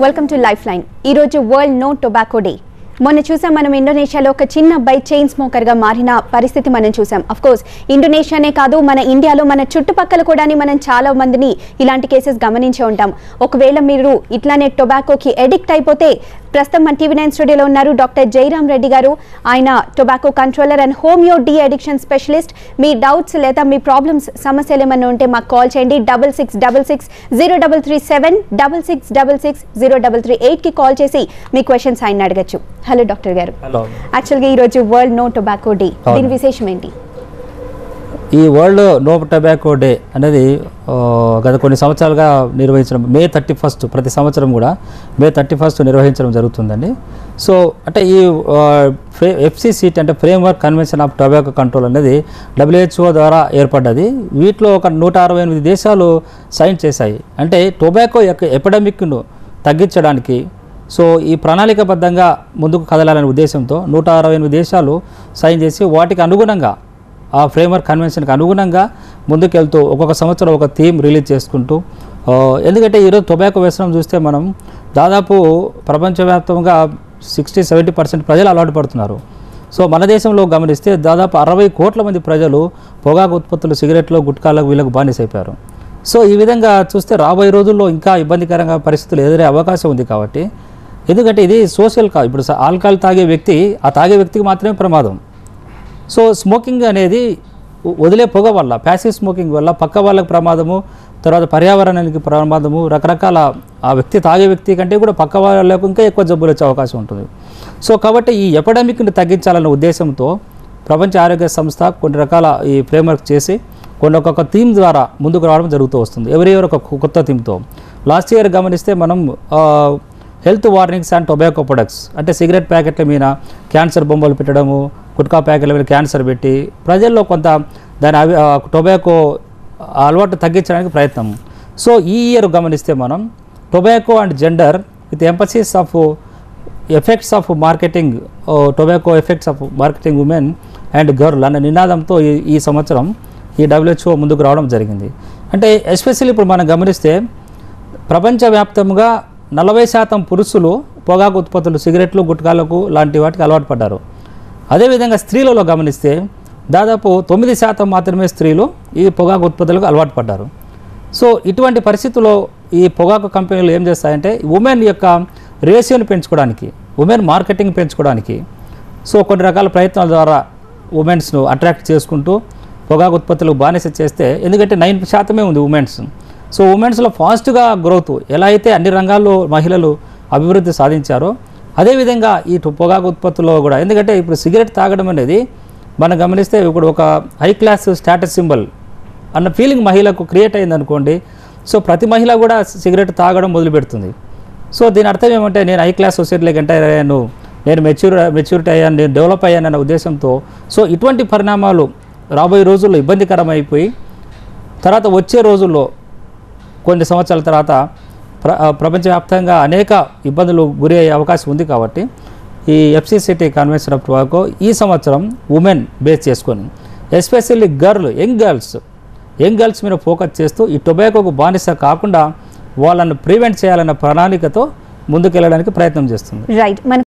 Welcome to lifeline ఈరోజు world no tobacco day మొన్న చూసాం మనం ఇండోనేషియాలో ఒక చిన్న అబ్బాయి చైన్ స్మోకర్ గా మారిన పరిస్థితి మనం చూసాం అఫ్ కోర్స్ ఇండోనేషియానే కాదు మన ఇండియాలో మన చుట్టుపక్కల కూడా మనం చాలా మందిని ఇలాంటి కేసెస్ గమనించే ఉంటాం ఒకవేళ మీరు ఇట్లానే టొబాకోకి ఎడిక్ట్ అయిపోతే ప్రస్తుతం మన టీవీ నైన్ స్టూడియోలో ఉన్నారు డాక్టర్ జయరామ్ రెడ్డి గారు ఆయన tobacco controller and homeo de addiction specialist మీ డౌట్స్ లేదా మీ ప్రాబ్లమ్స్ సమస్యలు ఏమైనా ఉంటే మాకు కాల్ చేయండి double six double six zero double three seven double six double six zero double three ఎయిట్కి కాల్ చేసి మీ క్వశ్చన్స్ ఆయన అడగచ్చు హలో డాక్టర్ గారు హలో యాక్చువల్గా ఈరోజు వరల్డ్ నో టొబాకో డే అవును. దీని విశేషం ఏంటి ఈ వరల్డ్ నో టొబాకో డే అనేది ఆ, గత కొన్ని సంవత్సరాలుగా నిర్వహించడం మే థర్టీ ఫస్ట్ ప్రతి సంవత్సరం కూడా మే థర్టీ ఫస్ట్ నిర్వహించడం జరుగుతుందండి సో అంటే ఈ ఎఫ్సిసిటీ అంటే framework convention of tobacco control అనేది డబ్ల్యూహెచ్ఓ ద్వారా ఏర్పడ్డది వీటిలో ఒక నూట అరవై ఎనిమిది దేశాలు సైన్ చేశాయి అంటే టొబాకో యొక్క ఎపిడమిక్ను తగ్గించడానికి సో ఈ ప్రణాళికబద్ధంగా ముందుకు కదలాలనే ఉద్దేశంతో నూట అరవై ఎనిమిది దేశాలు సైన్ చేసి వాటికి అనుగుణంగా ఆ ఫ్రేమ్వర్క్ కన్వెన్షన్కి అనుగుణంగా ముందుకెళ్తూ ఒక్కొక్క సంవత్సరం ఒక థీమ్ రిలీజ్ చేసుకుంటూ ఆ, ఎందుకంటే ఈరోజు టొబాకో వ్యసనం చూస్తే మనం దాదాపు ప్రపంచవ్యాప్తంగా సిక్స్టీ సెవెంటీ పర్సెంట్ ప్రజలు అలవాటు పడుతున్నారు సో మన దేశంలో గమనిస్తే దాదాపు అరవై కోట్ల మంది ప్రజలు పొగాకు ఉత్పత్తులు సిగరెట్లు గుట్కాలకు వీళ్ళకు బానిసైపోయారు సో ఈ విధంగా చూస్తే రాబోయే రోజుల్లో ఇంకా ఇబ్బందికరంగా పరిస్థితులు ఎదురే అవకాశం ఉంది కాబట్టి ఎందుకంటే ఇది సోషల్ కా ఇప్పుడు స- ఆల్కహాల్ తాగే వ్యక్తి ఆ తాగే వ్యక్తికి మాత్రమే ప్రమాదం సో స్మోకింగ్ అనేది వ- వదిలే పొగ వల్ల ప్యాసివ్ స్మోకింగ్ వల్ల పక్క వాళ్ళకి ప్రమాదము తర్వాత పర్యావరణానికి ప్రమాదము రకరకాల ఆ వ్యక్తి తాగే వ్యక్తి కంటే కూడా పక్క వాళ్ళకు ఇంకా ఎక్కువ జబ్బులు వచ్చే అవకాశం ఉంటుంది సో కాబట్టి ఈ ఎపడమిక్ని తగ్గించాలన్న ఉద్దేశంతో ప్రపంచ ఆరోగ్య సంస్థ కొన్ని రకాల ఈ ఫ్రేమ్వర్క్ చేసి కొన్ని ఒక్కొక్క థీమ్ ద్వారా ముందుకు రావడం జరుగుతూ వస్తుంది ఎవరి ఎవరు ఒక కొత్త థీమ్తో లాస్ట్ ఇయర్ గమనిస్తే మనం ఆ, health warnings and tobacco products అంటే సిగరెట్ ప్యాకెట్ల మీద క్యాన్సర్ బొమ్మలు పెట్టడము గుట్కా ప్యాకెట్ల మీద క్యాన్సర్ పెట్టి ప్రజల్లో కొంత దాని అవి ఆ, టొబాకో అలవాటు తగ్గించడానికి ప్రయత్నం సో ఈ ఇయర్ గమనిస్తే మనం tobacco and gender with emphasis of effects of marketing tobacco effects of marketing women and girl అనే నినాదంతో ఈ ఈ సంవత్సరం ఈ డబ్ల్యూహెచ్ఓ ముందుకు రావడం జరిగింది అంటే ఎస్పెషల్లీ ఇప్పుడు మనం గమనిస్తే ప్రపంచవ్యాప్తంగా నలభై శాతం పురుషులు పొగాకు ఉత్పత్తులు సిగరెట్లు గుట్కాలకు లాంటి వాటికి అలవాటు పడ్డారు అదేవిధంగా స్త్రీలలో గమనిస్తే దాదాపు తొమ్మిది శాతం మాత్రమే స్త్రీలు ఈ పొగాకు ఉత్పత్తులకు అలవాటు పడ్డారు సో ఇటువంటి పరిస్థితుల్లో ఈ పొగాకు కంపెనీలు ఏం చేస్తాయంటే ఉమెన్ యొక్క రేషియోని పెంచుకోవడానికి ఉమెన్ మార్కెటింగ్ పెంచుకోవడానికి సో కొన్ని రకాల ప్రయత్నాల ద్వారా ఉమెన్స్ను అట్రాక్ట్ చేసుకుంటూ పొగాకు ఉత్పత్తులకు బానిస చేస్తే ఎందుకంటే నైన్ శాతమే ఉంది ఉమెన్స్ సో ఉమెన్స్లో ఫాస్ట్గా గ్రోత్ ఎలా అయితే అన్ని రంగాల్లో మహిళలు అభివృద్ధి సాధించారో అదేవిధంగా ఈ టు- పొగాకు ఉత్పత్తుల్లో కూడా ఎందుకంటే ఇప్పుడు సిగరెట్ తాగడం అనేది మనం గమనిస్తే ఇప్పుడు ఒక హై క్లాస్ స్టాటస్ సింబల్ అన్న ఫీలింగ్ మహిళకు క్రియేట్ అయింది అనుకోండి సో ప్రతి మహిళ కూడా సిగరెట్ తాగడం మొదలు పెడుతుంది సో దీని అర్థం ఏమంటే నేను హై క్లాస్ సొసైటీలోకి ఎంటర్ అయ్యాను నేను మెచ్యూర్ మెచ్యూరిటీ అయ్యాను నేను డెవలప్ అయ్యాను అన్న ఉద్దేశంతో సో ఇటువంటి పరిణామాలు రాబోయే రోజుల్లో ఇబ్బందికరమైపోయి తర్వాత వచ్చే రోజుల్లో కొన్ని సంవత్సరాల తర్వాత ప్ర ఆ, ప్రపంచవ్యాప్తంగా అనేక ఇబ్బందులు గురి అయ్యే అవకాశం ఉంది కాబట్టి ఈ ఎఫ్సిసిటీ కన్వెన్షన్ ఆఫ్ టొబాకో ఈ సంవత్సరం ఉమెన్ బేస్ చేసుకొని especially girl young girls young girls మీద ఫోకస్ చేస్తూ ఈ టొబాకోకు బానిస కాకుండా వాళ్ళను ప్రివెంట్ చేయాలన్న ప్రణాళికతో ముందుకెళ్ళడానికి ప్రయత్నం చేస్తుంది రైట్ మన